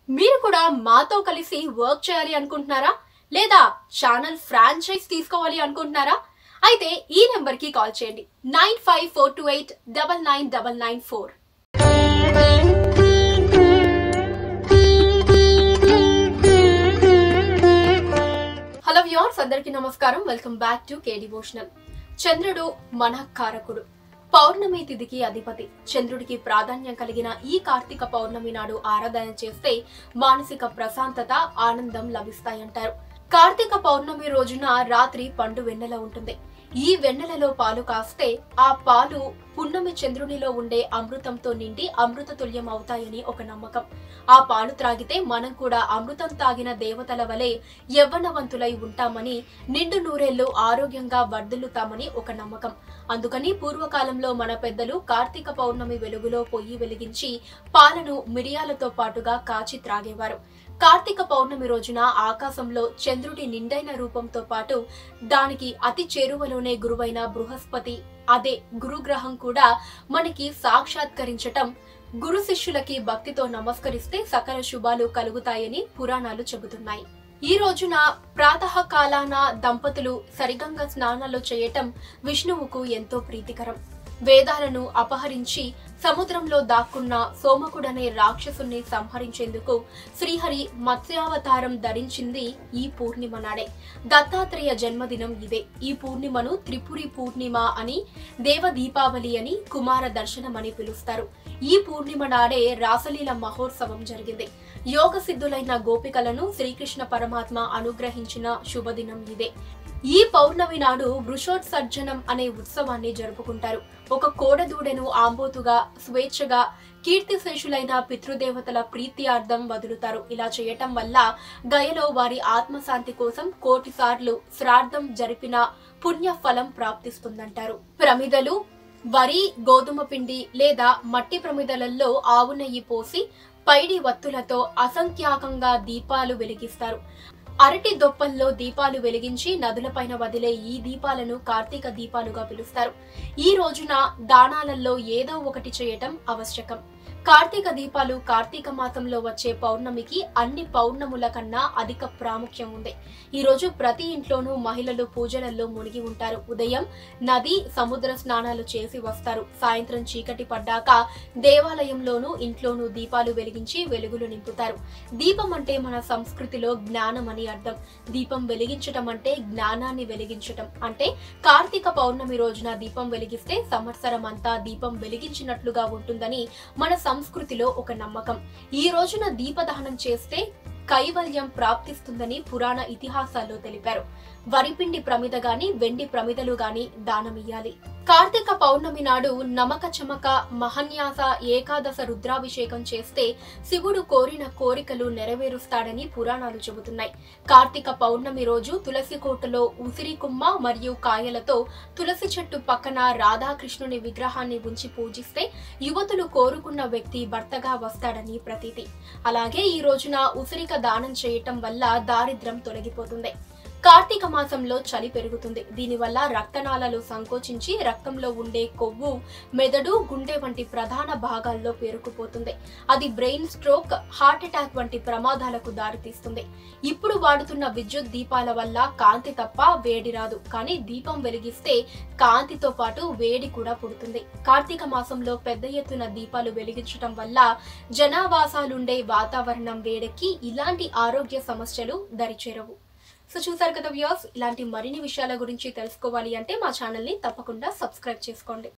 మీరు కూడా మాతో కలిసి వర్క్ చేయాలి అనుకుంటున్నారా లేదా ఛానల్ ఫ్రాంచైజ్ తీసుకోవాలి అనుకుంటున్నారా అయితే ఈ నెంబర్ కి కాల్ చేయండి nine five four two eight double nine double nine four hello viewers అందరికీ నమస్కారం welcome back to K devotional చంద్రుడు మన కారకుడు పౌర్ణమి తిథికి అధిపతి చంద్రుడికి ప్రాధాన్యం కలిగిన ఈ కార్తీక పౌర్ణమి నాడు ఆరాధన చేస్తే మానసిక ప్రశాంతత ఆనందం లభిస్తాయంటారు కార్తీక పౌర్ణమి రోజున రాత్రి పండు వెన్నెల ఉంటుంది ఈ వెన్నెలలో పాలు కాస్తే ఆ పాలు పున్నమి చంద్రునిలో ఉండే అమృతంతో నిండి అమృత తుల్యం అవుతాయని ఒక నమ్మకం ఆ పాలు త్రాగితే మనం కూడా అమృతం తాగిన దేవతల వలె యవ్వనవంతులై ఉంటామని నిండు నూరేళ్లు ఆరోగ్యంగా వర్ధిల్లుతామని ఒక నమ్మకం అందుకని పూర్వకాలంలో మన పెద్దలు కార్తీక పౌర్ణమి వెలుగులో పొయ్యి వెలిగించి పాలను మిరియాలతో పాటుగా కాచి త్రాగేవారు కార్తీక పౌర్ణమి రోజున ఆకాశంలో చంద్రుడి నిండైన రూపంతో పాటు దానికి అతి చేరువలోనే గురువైన బృహస్పతి అదే గురుగ్రహం కూడా మనకి సాక్షాత్కరించటం గురు శిష్యులకి భక్తితో నమస్కరిస్తే సకల శుభాలు కలుగుతాయని పురాణాలు చెబుతున్నాయి ఈ రోజున ప్రాతః కాలాన దంపతులు సరిగంగ స్నానాలు చేయటం విష్ణువుకు ఎంతో ప్రీతికరం వేదాలను అపహరించి సముద్రంలో దాక్కున్న సోమకుడనే రాక్షసుని సంహరించేందుకు శ్రీహరి మత్స్యావతారం ధరించింది ఈ పూర్ణిమ నాడే దత్తాత్రేయ జన్మదినం ఇదే ఈ పూర్ణిమను త్రిపురి పూర్ణిమ అని దేవ దీపావళి అని కుమార దర్శనం అని పిలుస్తారు ఈ పూర్ణిమ నాడే రాసలీల మహోత్సవం జరిగింది యోగ సిద్ధులైన గోపికలను శ్రీకృష్ణ పరమాత్మ అనుగ్రహించిన శుభదినం ఇదే ఈ పౌర్ణమి నాడు వృషోత్సర్జనం అనే ఉత్సవాన్ని జరుపుకుంటారు ఒక కోడదూడెను ఆంబోతుగా స్వేచ్ఛగా కీర్తిశేషులైన పితృదేవతల ప్రీత్యార్థం వదులుతారు ఇలా చేయటం వల్ల గయలో వారి ఆత్మశాంతి కోసం కోటి సార్లు శ్రాద్ధం జరిపిన పుణ్య ఫలం ప్రాప్తిస్తుందంటారు ప్రమిదలు వరి గోధుమ పిండి లేదా మట్టి ప్రమిదలలో ఆవు నెయ్యి పోసి పైడి వత్తులతో అసంఖ్యాకంగా దీపాలు వెలిగిస్తారు అరటి దొప్పల్లో దీపాలు వెలిగించి నదులపైన వదిలే ఈ దీపాలను కార్తీక దీపాలుగా పిలుస్తారు ఈ రోజున దానాలలో ఏదో ఒకటి చేయటం ఆవశ్యకం కార్తీక దీపాలు కార్తీక మాసంలో వచ్చే పౌర్ణమికి అన్ని పౌర్ణముల కన్నా అధిక ప్రాముఖ్యం ఉంది ఈ రోజు ప్రతి ఇంట్లోనూ మహిళలు పూజలలో మునిగి ఉంటారు ఉదయం నది సముద్ర స్నానాలు చేసి వస్తారు సాయంత్రం చీకటి పడ్డాక దేవాలయంలోనూ ఇంట్లోనూ దీపాలు వెలిగించి వెలుగులు నింపుతారు దీపం అంటే మన సంస్కృతిలో జ్ఞానం అని అర్థం దీపం వెలిగించటం అంటే జ్ఞానాన్ని వెలిగించటం అంటే కార్తీక పౌర్ణమి రోజున దీపం వెలిగిస్తే సంవత్సరం అంతా దీపం వెలిగించినట్లుగా ఉంటుందని మన సంస్కృతిలో ఒక నమ్మకం ఈ రోజున దీపదహనం చేస్తే కైవల్యం ప్రాప్తిస్తుందని పురాణ ఇతిహాసాల్లో తెలిపారు వరిపిండి ప్రమిద గాని వెండి ప్రమిదలు గాని దానమియ్యాలి కార్తీక పౌర్ణమి నాడు నమక చమక మహన్యాస ఏకాదశ రుద్రాభిషేకం చేస్తే శివుడు కోరిన కోరికలు నెరవేరుస్తాడని పురాణాలు చెబుతున్నాయి కార్తీక పౌర్ణమి రోజు తులసి కోటలో ఉసిరి కుమ్మ మరియు కాయలతో తులసి చెట్టు పక్కన రాధాకృష్ణుని విగ్రహాన్ని ఉంచి పూజిస్తే యువతులు కోరుకున్న వ్యక్తి భర్తగా వస్తాడని ప్రతీతి అలాగే ఈ రోజున ఉసిరిక దానం చేయటం వల్ల దారిద్ర్యం తొలగిపోతుంది కార్తీక మాసంలో చలి పెరుగుతుంది దీనివల్ల రక్తనాళాలు సంకోచించి రక్తంలో ఉండే కొవ్వు మెదడు గుండె వంటి ప్రధాన భాగాల్లో పేరుకుపోతుంది అది బ్రెయిన్ స్ట్రోక్ హార్ట్ అటాక్ వంటి ప్రమాదాలకు దారితీస్తుంది ఇప్పుడు వాడుతున్న విద్యుత్ దీపాల వల్ల కాంతి తప్ప వేడి రాదు కానీ దీపం వెలిగిస్తే కాంతితో పాటు వేడి కూడా పుడుతుంది కార్తీక మాసంలో పెద్ద ఎత్తున దీపాలు వెలిగించడం వల్ల జనావాసాలుండే వాతావరణం వేడెక్కి ఇలాంటి ఆరోగ్య సమస్యలు దరిచేరవు సో చూసారు కదా వ్యూస్ ఇలాంటి మరిన్ని విషయాల గురించి తెలుసుకోవాలి అంటే మా ఛానల్ని తప్పకుండా సబ్స్క్రైబ్ చేసుకోండి